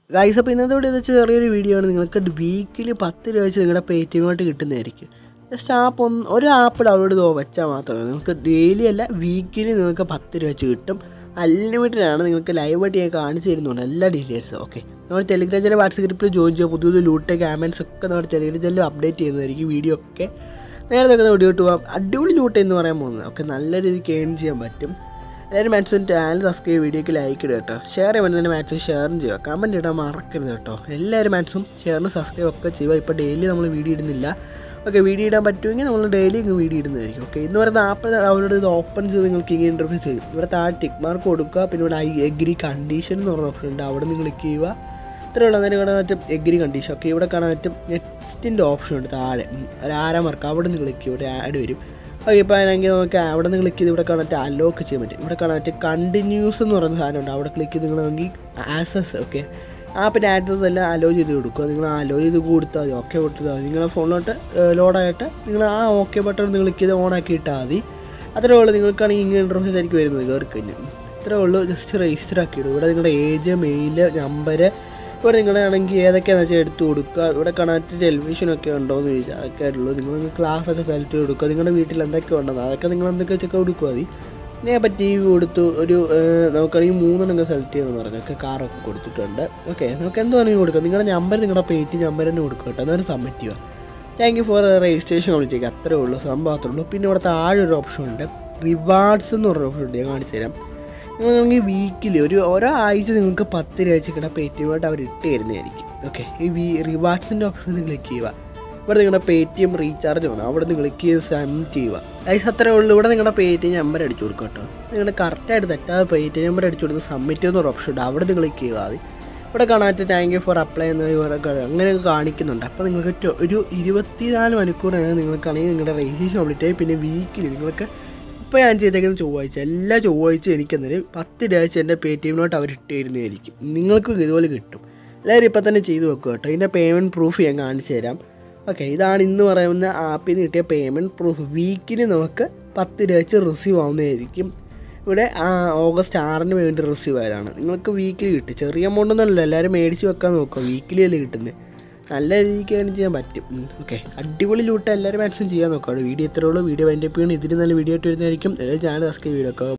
guys അപ്പോൾ ഇന്നത്തെ ഇവിടെ വെച്ച് ചെറിയൊരു വീഡിയോ ആണ് നിങ്ങൾക്ക് വീക്കിലി പത്ത് രൂപ വെച്ച് നിങ്ങളുടെ പേ ടി എമ്മായിട്ട് കിട്ടുന്നതായിരിക്കും ജസ്റ്റ് ആപ്പ് ഒന്ന് ഒരു ആപ്പ് ഡൗൺലോഡ് ചെയ്ത് വെച്ചാൽ മാത്രമേ നിങ്ങൾക്ക് ഡെയിലി അല്ല വീക്കിലി നിങ്ങൾക്ക് പത്ത് രൂപ വെച്ച് കിട്ടും അൺലിമിറ്റഡ് ആണ് നിങ്ങൾക്ക് ലൈവായിട്ട് ഞാൻ കാണിച്ചു തരുന്നുണ്ട് എല്ലാ ഡീറ്റെയിൽസും ഓക്കെ നമ്മൾ ടെലിഗ്രാം ചാനൽ വാട്സപ്പ് ഗ്രൂപ്പിൽ ജോയിൻ ചെയ്യുക പുതിയ പുതിയ ലൂട്ട് ക്യാമൻസ് ഒക്കെ നമ്മുടെ ടെലിഗ്രാം ചാനലിൽ അപ്ഡേറ്റ് ചെയ്യുന്നതായിരിക്കും വീഡിയോ ഒക്കെ നേരെ തന്നെ വീഡിയോട്ട് പോകാം അടിപൊളി ലൂട്ട് എന്ന് പറയാൻ പോകുന്നത് ഓക്കെ നല്ല രീതിക്ക് ഏൺ ചെയ്യാൻ പറ്റും എല്ലാവരും മാത്സിന് ചാനൽ സബ്സ്ക്രൈബ് വീഡിയോക്ക് ലൈക്ക് ഇടുക കേട്ടോ ഷെയർ ചെയ്യുമ്പോൾ തന്നെ മാത്സ് ഷെയറും ചെയ്യുക കമൻറ്റ് ഇടാൻ മറക്കരുത് കേട്ടോ എല്ലാവരും മാത്സും ഷെയറിന് സബ്സ്ക്രൈബ് ഒക്കെ ചെയ്യുക ഇപ്പോൾ ഡെയിലി നമ്മൾ വീഡിയോ ഇടുന്നില്ല ഓക്കെ വീഡിയോ ഇടാൻ പറ്റുമെങ്കിൽ നമ്മൾ ഡെയിലി ഇങ്ങ് വീഡിയോ ഇടുന്നതായിരിക്കും ഓക്കെ ഇന്ന് പറയുന്ന ആപ്പ് ഡൗൺലോഡ് ചെയ്ത് ഓപ്പൺ ചെയ്ത് നിങ്ങൾക്ക് ഇങ്ങനെ ഇൻ്റർഫേസ് ചെയ്യും ഇവിടെ താഴെ ടിക്ക് മാർക്ക് കൊടുക്കുക പിന്നെ ഇവിടെ ഐ എഗ്രി കണ്ടീഷൻ എന്ന് പറഞ്ഞ ഓപ്ഷൻ ഉണ്ട് അവിടെ നിങ്ങൾ ക്ലിക്ക് ചെയ്യുക ഇത്രയുള്ള നേരം കാണാൻ പറ്റും എഗ്രി കണ്ടീഷൻ ഓക്കെ ഇവിടെ കാണാൻ പറ്റും നെക്സ്റ്റിൻ്റെ ഓപ്ഷൻ ഉണ്ട് താഴെ ഉം, ഒരു ആരാ മാർക്ക് അവിടെ നിന്ന് ക്ലിക്ക് ചെയ്യും ഇവിടെ ആഡ് വരും ഓക്കെ ഇപ്പോൾ ആണെങ്കിൽ നമുക്ക് അവിടെ നിന്ന് ക്ലിക്ക് ചെയ്ത് ഇവിടെ കാണാൻ പറ്റും അലോക്ക് ചെയ്യാൻ പറ്റും ഇവിടെ കാണാൻ പറ്റും കണ്ടിന്യൂസ് എന്ന് പറയുന്ന സാധനമുണ്ട് അവിടെ ക്ലിക്ക് ചെയ്ത് നിങ്ങൾ നോക്കി ആക്സസ് ഓക്കെ ആപ്പിൻ്റെ ആക്സസ് എല്ലാം അലോ ചെയ്ത് കൊടുക്കുക നിങ്ങൾ അലോ ചെയ്ത് കൊടുത്താൽ മതി ഓക്കെ കൊടുത്താൽ മതി നിങ്ങളുടെ ഫോണിലോട്ട് ലോഡായിട്ട് നിങ്ങൾ ആ ഓക്കെ ബട്ടൺ നിങ്ങൾ ക്ലിക്ക് ചെയ്ത് ഓൺ ആക്കി ഇട്ടാൽ മതി അത്രേ ഉള്ളൂ നിങ്ങൾക്കാണെങ്കിൽ ഇങ്ങനെ ഇൻ്റർഫേസ് ആയിരിക്കും വരുന്നത് കയറി കഴിഞ്ഞാൽ ഇത്രേ ഉള്ളൂ ജസ്റ്റ് രജിസ്റ്റർ ആക്കിയിടും ഇവിടെ നിങ്ങളുടെ ഏജ് മെയിൽ നമ്പർ ഇവിടെ നിങ്ങളാണെങ്കിൽ ഏതൊക്കെയാണെന്ന് വെച്ചാൽ എടുത്ത് കൊടുക്കുക ഇവിടെ കാണാൻ ടെലിവിഷനൊക്കെ ഉണ്ടോ എന്ന് ചോദിച്ചാൽ അതൊക്കെ ഉള്ളൂ നിങ്ങൾ ക്ലാസ് ഒക്കെ സെലക്ട് ചെയ്ത് കൊടുക്കുക നിങ്ങളുടെ വീട്ടിൽ എന്തൊക്കെ ഉണ്ടെന്ന് അതൊക്കെ നിങ്ങൾ എന്തൊക്കെ വെച്ചൊക്കെ കൊടുക്കുക മതി ഞാൻ ഇപ്പോൾ ടി വി കൊടുത്തു ഒരു ഏഹ്, നമുക്കാണെങ്കിൽ മൂന്നെണ്ണം സെലക്ട് ചെയ്യുമെന്ന് പറഞ്ഞൊക്കെ കാറൊക്കെ കൊടുത്തിട്ടുണ്ട് ഓക്കെ നമുക്ക് എന്ത് വേണമെങ്കിൽ കൊടുക്കാം നിങ്ങളുടെ നമ്പർ നിങ്ങളുടെ പേറ്റ് നമ്പർ തന്നെ കൊടുക്കുക കേട്ടോ അന്നേരം സബ്മിറ്റ് ചെയ്യുക thank you for registration complete ചെയ്യുക അത്രേ ഉള്ളൂ സംഭവം അത്രേ ഉള്ളൂ പിന്നെ ഇവിടെ താഴെ ഒരു ഓപ്ഷൻ ഉണ്ട് റിവാർഡ്സ് എന്ന് പറഞ്ഞ ഓപ്ഷൻ ഉണ്ട് ഞാൻ കാണിച്ചു തരാം നിങ്ങളാണെങ്കിൽ വീക്കിലി ഒരു ഓരോ ആഴ്ച നിങ്ങൾക്ക് പത്ത് രൂപ വെച്ച് കിട്ടുന്ന പേ ടി എമ്മായിട്ട് അവർ ഇട്ട് തരുന്നതായിരിക്കും ഓക്കെ ഈ വി റിവാർഡ്സിൻ്റെ ഓപ്ഷൻ ക്ലിക്ക് ചെയ്യുക ഇവിടെ നിങ്ങളുടെ പേ ടി എം റീചാർജ് വേണം അവിടെ നിന്ന് ക്ലിക്ക് ചെയ്ത് സബ്മിറ്റ് ചെയ്യുക ഐസ് അത്രേ ഉള്ളൂ ഇവിടെ നിങ്ങളുടെ പേ ടി എം നമ്പർ അടിച്ചു കൊടുക്കുക കേട്ടോ നിങ്ങൾ കറക്റ്റായിട്ട് തെറ്റാതെ പേ ടി എം നമ്പർ അടിച്ചു കൊടുത്ത് സബ്മിറ്റ് എന്നൊരു ഓപ്ഷൻ ഉണ്ട് അവിടെ നിന്ന് ക്ലിക്ക് ചെയ്യുക മതി ഇവിടെ കാണാൻ താങ്ക് യു ഫോർ അപ്ലൈ എന്ന വിവരമൊക്കെ അങ്ങനെ കാണിക്കുന്നുണ്ട് അപ്പോൾ നിങ്ങൾക്ക് ടൊ- ഒരു ഇരുപത്തിനാല് മണിക്കൂറാണ് നിങ്ങൾക്കാണെങ്കിൽ നിങ്ങളുടെ രജിസ്ട്രേഷൻ കംപ്ലീറ്റ് ആയി പിന്നെ വീക്കിലി നിങ്ങൾക്ക് ഇപ്പോൾ ഞാൻ ചെയ്തേക്കുന്ന ചൊവ്വാഴ്ച എല്ലാ ചൊവ്വാഴ്ച എനിക്കെന്നൊരു പത്ത് രൂപ വെച്ച് എൻ്റെ പേ ടി എമ്മിനോട്ട് അവർ ഇട്ട് തരുന്നതായിരിക്കും നിങ്ങൾക്കും ഇതുപോലെ കിട്ടും എല്ലാവരും ഇപ്പം തന്നെ ചെയ്ത് വെക്കുക കേട്ടോ ഇതിൻ്റെ പേയ്മെൻറ്റ് പ്രൂഫ് ഞാൻ കാണിച്ചു തരാം ഓക്കെ ഇതാണ് ഇന്ന് പറയുന്ന ആപ്പിൽ നിന്ന് കിട്ടിയ പേയ്മെൻറ്റ് പ്രൂഫ് വീക്കിലി നമുക്ക് പത്ത് രൂപ വെച്ച് റിസീവ് ആവുന്നതായിരിക്കും ഇവിടെ ആ, ഓഗസ്റ്റ് ആറിന് വേണ്ടി റിസീവ് ആയതാണ് നിങ്ങൾക്ക് വീക്കിലി കിട്ടും ചെറിയ എമൗണ്ട് ഒന്നുമല്ല എല്ലാവരും മേടിച്ച് വെക്കാൻ നോക്കുക വീക്കിലി അല്ലേ കിട്ടുന്നത് നല്ല രീതിക്ക് ഏൺ ചെയ്യാൻ പറ്റും ഓക്കെ അടിപൊളി ലൂട്ട് എല്ലാവരും മാക്സിമം ചെയ്യാൻ നോക്കാം വീഡിയോ ഇത്രേ ഉള്ളൂ വീഡിയോ അതിൻ്റെ പേണ് ഇതിന് നല്ല വീഡിയോ ആയിട്ട് വരുന്നതായിരിക്കും ചാനൽ സബ്സ്ക്രൈബ് ചെയ്തൊക്കെ